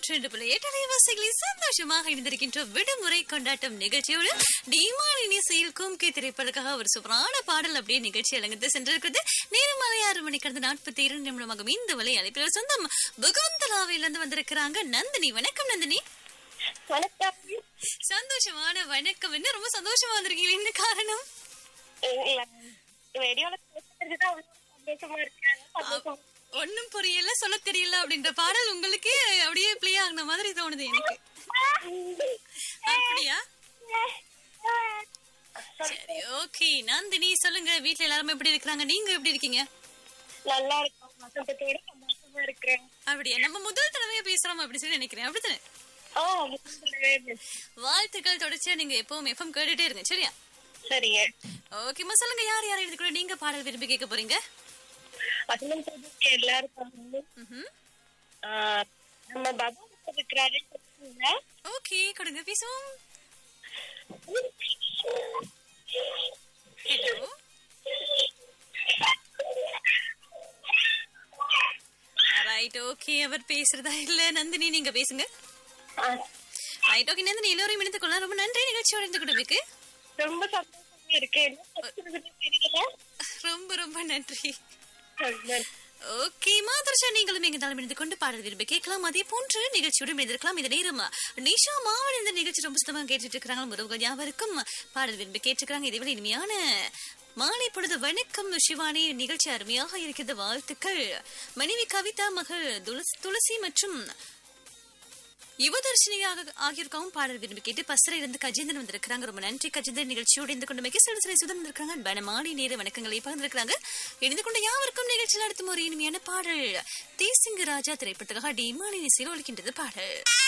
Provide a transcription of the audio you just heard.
நூற்றி ரெண்டு புள்ளி எட்டு அலைவாசிகளில் சந்தோஷமாக இணைந்திருக்கின்ற விடுமுறை கொண்டாட்டம் நிகழ்ச்சியோடு டிமாலினி செயல் கும்கி திரைப்பதற்காக ஒரு சூப்பரான பாடல் அப்படியே நிகழ்ச்சி அலங்கத்து சென்றிருக்கிறது நேரம் மாலை ஆறு மணி கடந்த நாற்பத்தி இரண்டு நிமிடமாகும் இந்த வலை அழைப்பில் சொந்தம் புகவந்தலாவிலிருந்து வந்திருக்கிறாங்க நந்தினி வணக்கம் நந்தினி வணக்கம் சந்தோஷமான வணக்கம் என்ன ரொம்ப சந்தோஷமா வந்திருக்கீங்க என்ன காரணம் ரேடியோல பேசுறதுதான் அவ்வளவு சந்தோஷமா இருக்கேன் சந்தோஷம் ஒண்ணும் புரியல சொல்ல தெரியல அப்படின்ற பாடல் உங்களுக்கு அப்படியே ப்ளே ஆகுன மாதிரி தோணுது எனக்கு அப்படியா சரி ஓகே நந்தினி சொல்லுங்க வீட்ல எல்லாரும் எப்படி இருக்காங்க நீங்க எப்படி இருக்கீங்க நல்லா இருக்கும் வசந்தத்தோட சந்தோஷமா இருக்கிறேன் அப்படியா நம்ம முதல் தடவையா பேசுறோம் அப்படி சொல்லி நினைக்கிறேன் அப்படித்தானே ஓ முத்துக்குள்ளவே. வாழ்த்துக்கள் தொடர்ச்சியா நீங்க எப்பவும் எஃப்எம் கேட்டுட்டே இருங்க சரியா சரிங்க ஓகேம்மா சொல்லுங்க யார் யார் எடுத்துக்கூட நீங்க பாடல் விரும்பி கேட்க போறீங்க வசந்தம் சொல்றதுக்கு எல்லாருக்கும் வந்து, ம்ஹும். ஆ, நம்ம பாபா இருக்கிறாரு சொல்லுங்க. ஓகே கொடுங்க பேசுவோம் ஹலோ ரைட் ஓகே அவர் பேசுறதா இல்ல நந்தினி நீங்க பேசுங்க ஆ, ரைட் ஓகே நந்தினி எல்லோரையும் இணைந்து கொள்ளலாம் ரொம்ப நன்றி நிகழ்ச்சியோட இருந்து கொடுக்கு ரொம்ப சந்தோஷமா இருக்கு என்ன பேசுறதுன்னு தெரியல ரொம்ப ரொம்ப நன்றி நன்றி. ஓகே மாதர்ஷா நீங்களும் எங்க தலைமை இணைந்து கொண்டு பாடல் விரும்பி கேட்கலாம் அதே போன்று நிகழ்ச்சியோடு இணைந்திருக்கலாம் இந்த நேரம் நிஷா மாவன் இந்த நிகழ்ச்சி ரொம்ப சுத்தமாக கேட்டுட்டு இருக்கிறாங்க உறவுகள் யாவருக்கும் பாடல் விரும்பி கேட்டுக்கிறாங்க இதே இனிமையான மாலை பொழுது வணக்கம் சிவானி நிகழ்ச்சி அருமையாக இருக்கிறது வாழ்த்துக்கள் மனைவி கவிதா மகள் துளசி- துளசி மற்றும் யுவதர்ஷினியாக ஆகியோருக்காகவும் பாடல் விரும்பி கேட்டு பசரை இருந்து கஜேந்திரன் வந்திருக்கிறாங்க ரொம்ப நன்றி கஜேந்திரன் நிகழ்ச்சியோடு இருந்து கொண்டு மிக சில சில சுதன் இருக்காங்க பனமாடி நேர வணக்கங்களை பகிர்ந்திருக்கிறாங்க இணைந்து கொண்ட யாவருக்கும் நிகழ்ச்சியில் அடுத்த ஒரு இனிமையான பாடல் தேசிங்கு ராஜா திரைப்படத்துக்காக டிமானின் இசையில் ஒழிக்கின்றது பாடல்